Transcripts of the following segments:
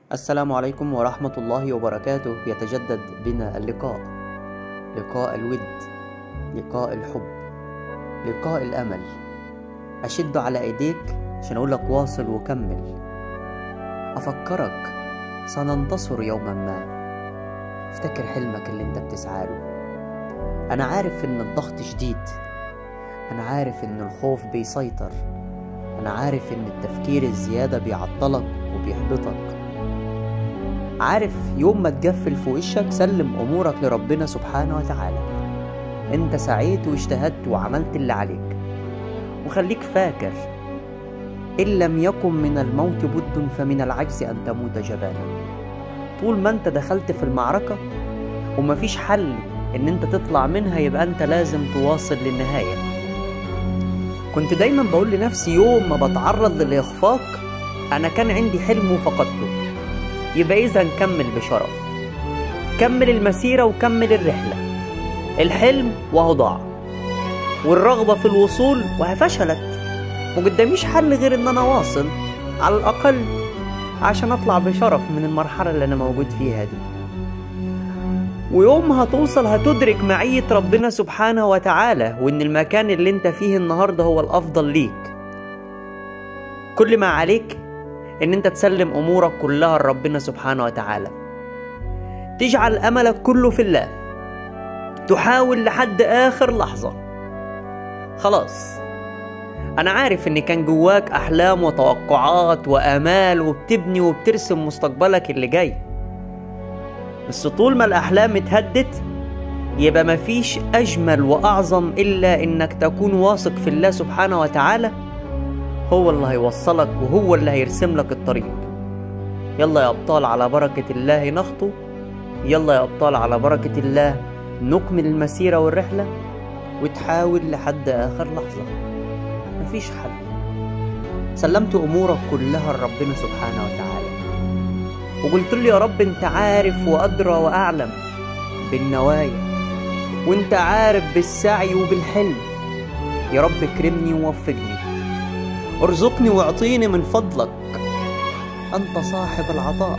السلام عليكم ورحمة الله وبركاته يتجدد بنا اللقاء لقاء الود لقاء الحب لقاء الأمل أشد على إيديك عشان أقولك واصل وكمل أفكرك سننتصر يوما ما افتكر حلمك اللي انت بتسعى له أنا عارف إن الضغط شديد أنا عارف إن الخوف بيسيطر أنا عارف إن التفكير الزيادة بيعطلك وبيحبطك عارف يوم ما تجفل في وشك سلم أمورك لربنا سبحانه وتعالى أنت سعيت واجتهدت وعملت اللي عليك وخليك فاكر إن لم يكن من الموت بد فمن العجز أن تموت جبانا طول ما أنت دخلت في المعركة ومفيش حل إن أنت تطلع منها يبقى أنت لازم تواصل للنهاية كنت دايما بقول لنفسي يوم ما بتعرض للإخفاق أنا كان عندي حلم وفقدته يبقى إذا كمل بشرف كمل المسيرة وكمل الرحلة الحلم وهو ضاع والرغبة في الوصول وهي فشلت وقداميش حل غير ان انا واصل على الاقل عشان اطلع بشرف من المرحلة اللي انا موجود فيها دي ويوم ما هتوصل هتدرك معية ربنا سبحانه وتعالى وان المكان اللي انت فيه النهاردة هو الافضل ليك كل ما عليك ان انت تسلم امورك كلها لربنا سبحانه وتعالى تجعل املك كله في الله تحاول لحد اخر لحظة خلاص انا عارف ان كان جواك احلام وتوقعات وامال وبتبني وبترسم مستقبلك اللي جاي بس طول ما الاحلام اتهدت يبقى مفيش اجمل واعظم الا انك تكون واثق في الله سبحانه وتعالى هو اللي هيوصلك وهو اللي هيرسم لك الطريق يلا يا ابطال على بركة الله نخطو يلا يا ابطال على بركة الله نكمل المسيرة والرحلة وتحاول لحد اخر لحظة مفيش حل سلمت امورك كلها لربنا سبحانه وتعالى وقلت له يا رب انت عارف وادرى واعلم بالنوايا وانت عارف بالسعي وبالحلم يا رب اكرمني ووفقني ارزقني واعطيني من فضلك انت صاحب العطاء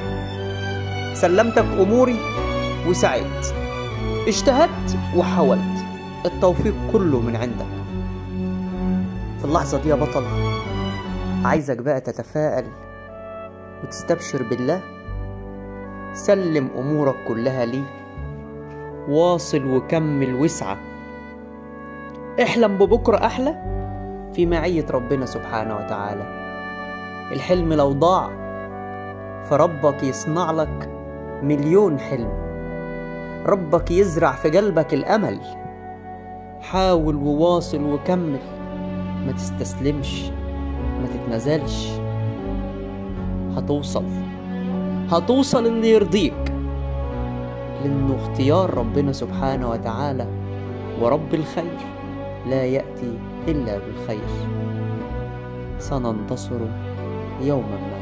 سلمتك اموري وسعيت اجتهدت وحاولت التوفيق كله من عندك في اللحظة دي يا بطل عايزك بقى تتفائل وتستبشر بالله سلم أمورك كلها ليه واصل وكمل واسعى احلم ببكرة أحلى في معية ربنا سبحانه وتعالى الحلم لو ضاع فربك يصنع لك مليون حلم ربك يزرع في قلبك الأمل حاول وواصل وكمل ما تستسلمش ما تتنازلش هتوصل هتوصل اللي يرضيك لانه اختيار ربنا سبحانه وتعالى ورب الخير لا ياتي الا بالخير سننتصر يوما ما